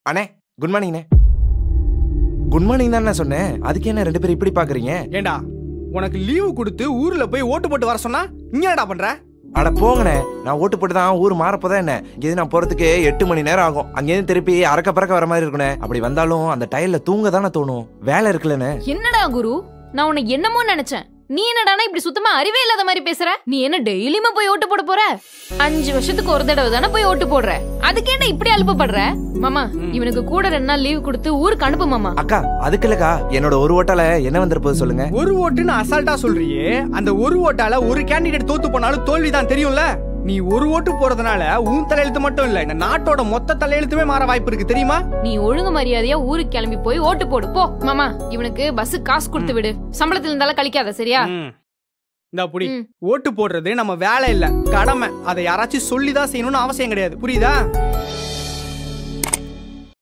அண்ணே good மார்னிங்ண்ணே good morning தான் நான் சொன்னேன் அதுக்கு என்ன ரெண்டு பேரும் இப்படி பாக்குறீங்க ஏண்டா உனக்கு லீவு கொடுத்து ஊர்ல போய் ஓட்டு போட்டு வர சொன்னா இங்க என்னடா பண்ற அட போங்கண்ணே நான் ஓட்டு போட்டு தான் ஊர் மாறப்போதான் என்ன இங்கே நான் போறதுக்கு எட்டு மணி நேரம் ஆகும் அங்கேருந்து திருப்பி அறக்க பறக்க வர மாதிரி இருக்குண்ணே அப்படி வந்தாலும் அந்த டயர்ல தூங்க தானே தோணும் வேலை இருக்குல்லண்ணே என்னடா குரு நான் உன்னை என்னமோ நினைச்சேன் நீ என்னடானா இப்படி சுத்தமா அறிவே இல்லாத மாதிரி பேசுற நீ என்ன டெய்லியுமா போய் ஓட்டு போட போற அஞ்சு வருஷத்துக்கு ஒரு தடவை தானே போய் ஓட்டு போடுற அதுக்கு என்ன இப்படி அலுப்பப்படுற மாமா இவனுக்கு கூட ரெண்டு நாள் லீவ் கொடுத்து ஊருக்கு அனுப்பு மாமா அக்கா அதுக்கு இல்லக்கா என்னோட ஒரு ஓட்டால என்ன வந்திருப்போது சொல்லுங்க ஒரு ஓட்டுன்னு அசால்ட்டா சொல்றியே அந்த ஒரு ஓட்டால ஒரு கேண்டிடேட் தோத்து போனாலும் தோல்விதான் தெரியும்ல நீ ஒரு ஓட்டு போறதுனால உன் தலையெழுத்து மட்டும் இல்ல இந்த நாட்டோட மொத்த தலையெழுத்துமே மாற வாய்ப்பு இருக்கு தெரியுமா நீ ஒழுங்கு மரியாதையா ஊருக்கு கிளம்பி போய் ஓட்டு போடு போ மாமா இவனுக்கு பஸ் காசு கொடுத்து விடு சம்பளத்துல இருந்தாலும் கழிக்காத சரியா இந்த புடி ம். ஓட்டு போடுறது நம்ம வேலை இல்ல கடமை அதை யாராச்சும் சொல்லி தான் செய்யணும்னு அவசியம் கிடையாது புரியுதா